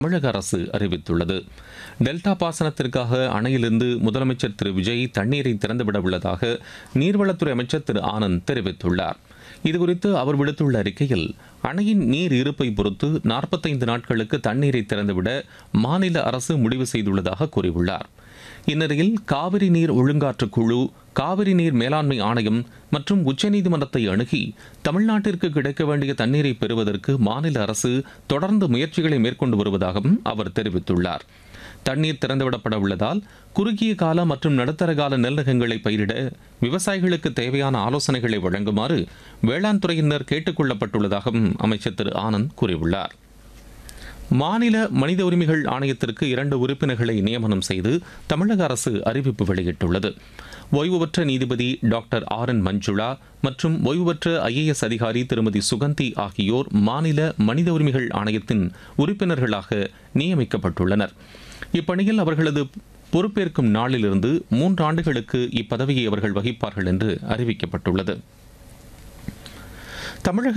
தமிழக அரசு அறிவித்துள்ளது டெல்டா பாசனத்திற்காக அணையிலிருந்து முதலமைச்சர் திரு விஜய் தண்ணீரை திறந்துவிட உள்ளதாக நீர்வளத்துறை அமைச்சர் திரு ஆனந்த் தெரிவித்துள்ளார் இதுகுறித்து அவர் விடுத்துள்ள அறிக்கையில் அணையின் நீர் இருப்பை பொறுத்து நாற்பத்தைந்து நாட்களுக்கு தண்ணீரை திறந்துவிட மாநில அரசு முடிவு செய்துள்ளதாக கூறியுள்ளார் இந்நிலையில் காவிரி நீர் ஒழுங்காற்று குழு காவிரி நீர் மேலாண்மை ஆணையம் மற்றும் உச்சநீதிமன்றத்தை அணுகி தமிழ்நாட்டிற்கு கிடைக்க வேண்டிய தண்ணீரை பெறுவதற்கு மாநில அரசு தொடர்ந்து முயற்சிகளை மேற்கொண்டு வருவதாகவும் அவர் தெரிவித்துள்ளார் தண்ணீர் திறந்துவிடப்பட உள்ளதால் குறுகிய கால மற்றும் நடுத்தர கால நெல்நகங்களை பயிரிட விவசாயிகளுக்கு தேவையான ஆலோசனைகளை வழங்குமாறு வேளாண் துறையினர் கேட்டுக் கொள்ளப்பட்டுள்ளதாகவும் அமைச்சர் திரு ஆனந்த் கூறியுள்ளார் மாநில மனித உரிமைகள் ஆணையத்திற்கு இரண்டு உறுப்பினர்களை நியமனம் செய்து தமிழக அரசு அறிவிப்பு வெளியிட்டுள்ளது ஓய்வு பெற்ற நீதிபதி டாக்டர் ஆர் என் மஞ்சுளா மற்றும் ஓய்வு பெற்ற ஐஏஎஸ் அதிகாரி திருமதி சுகந்தி ஆகியோர் மாநில மனித உரிமைகள் ஆணையத்தின் உறுப்பினர்களாக நியமிக்கப்பட்டுள்ளனர் இப்பணியில் அவர்களது பொறுப்பேற்கும் நாளிலிருந்து மூன்று ஆண்டுகளுக்கு இப்பதவியை அவர்கள் வகிப்பார்கள் என்று அறிவிக்கப்பட்டுள்ளது தமிழக